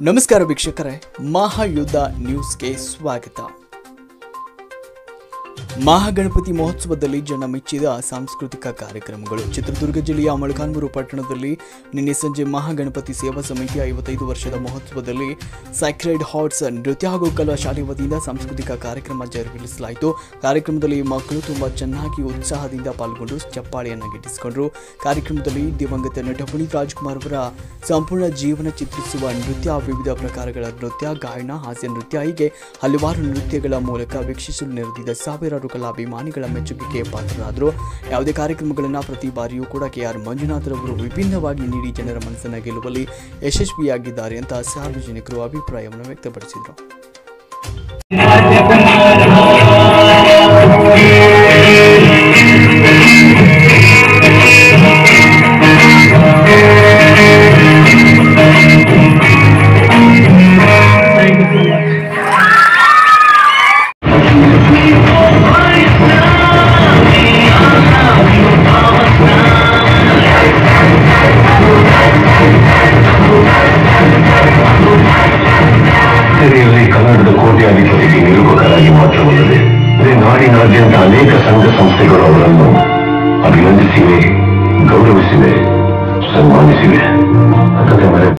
ನಮಸ್ಕಾರ ವೀಕ್ಷಕರೇ ಮಹಾಯುದ್ಧ ನ್ಯೂಸ್ಗೆ ಸ್ವಾಗತ ಮಹಾಗಣಪತಿ ಮಹೋತ್ಸವದಲ್ಲಿ ಜನ ಮೆಚ್ಚಿದ ಸಾಂಸ್ಕೃತಿಕ ಕಾರ್ಯಕ್ರಮಗಳು ಚಿತ್ರದುರ್ಗ ಜಿಲ್ಲೆಯ ಮೊಳಕಾಲ್ಮೂರು ಪಟ್ಟಣದಲ್ಲಿ ನಿನ್ನೆ ಸಂಜೆ ಮಹಾಗಣಪತಿ ಸೇವಾ ಸಮಿತಿಯ ಐವತ್ತೈದು ವರ್ಷದ ಮಹೋತ್ಸವದಲ್ಲಿ ಸೈಕ್ರೆಡ್ ಹಾರ್ಟ್ಸ್ ನೃತ್ಯ ಹಾಗೂ ಕಲಾ ಶಾಲೆ ವತಿಯಿಂದ ಸಾಂಸ್ಕೃತಿಕ ಕಾರ್ಯಕ್ರಮ ಜರುಗಿಸಲಾಯಿತು ಕಾರ್ಯಕ್ರಮದಲ್ಲಿ ಮಕ್ಕಳು ತುಂಬಾ ಚೆನ್ನಾಗಿ ಉತ್ಸಾಹದಿಂದ ಪಾಲ್ಗೊಂಡು ಚಪ್ಪಾಳೆಯನ್ನು ಗಿಟ್ಟಿಸಿಕೊಂಡರು ಕಾರ್ಯಕ್ರಮದಲ್ಲಿ ದಿವಂಗತ ನಟ ಪುನೀತ್ ರಾಜ್ಕುಮಾರ್ ಅವರ ಸಂಪೂರ್ಣ ಜೀವನ ಚಿತ್ರಿಸುವ ನೃತ್ಯ ವಿವಿಧ ಪ್ರಕಾರಗಳ ನೃತ್ಯ ಗಾಯನ ಹಾಸ್ಯ ನೃತ್ಯ ಹೀಗೆ ಹಲವಾರು ನೃತ್ಯಗಳ ಮೂಲಕ ವೀಕ್ಷಿಸಲು ನೆರೆದಿದ್ದ ಸಾವಿರಾರು ಕಲಾಭಿಮಾನಿಗಳ ಮೆಚ್ಚುಗೆಗೆ ಪಾತ್ರರಾದರು ಯಾವುದೇ ಕಾರ್ಯಕ್ರಮಗಳನ್ನು ಪ್ರತಿ ಬಾರಿಯೂ ಕೂಡ ಕೆ ಆರ್ ಮಂಜುನಾಥ್ರವರು ವಿಭಿನ್ನವಾಗಿ ನೀಡಿ ಜನರ ಮನಸ್ಸನ್ನು ಗೆಲ್ಲುವಲ್ಲಿ ಯಶಸ್ವಿಯಾಗಿದ್ದಾರೆ ಅಂತ ಸಾರ್ವಜನಿಕರು ಅಭಿಪ್ರಾಯವನ್ನು ವ್ಯಕ್ತಪಡಿಸಿದರು ತೆರೆಯಲ್ಲಿ ಕನ್ನಡದ ಕೋಟ್ಯಾಧಿಪತಿಗೆ ನಿರೂಪಕರಾಗಿ ಮಾತ್ರವಲ್ಲದೆ ಇದೇ ನಾಡಿನಾದ್ಯಂತ ಅನೇಕ ಸಂಘ ಸಂಸ್ಥೆಗಳು ಅವರನ್ನು ಅಭಿನಂದಿಸಿವೆ ಗೌರವಿಸಿವೆ ಸನ್ಮಾನಿಸಿವೆ ಕತೆ ಮರೆ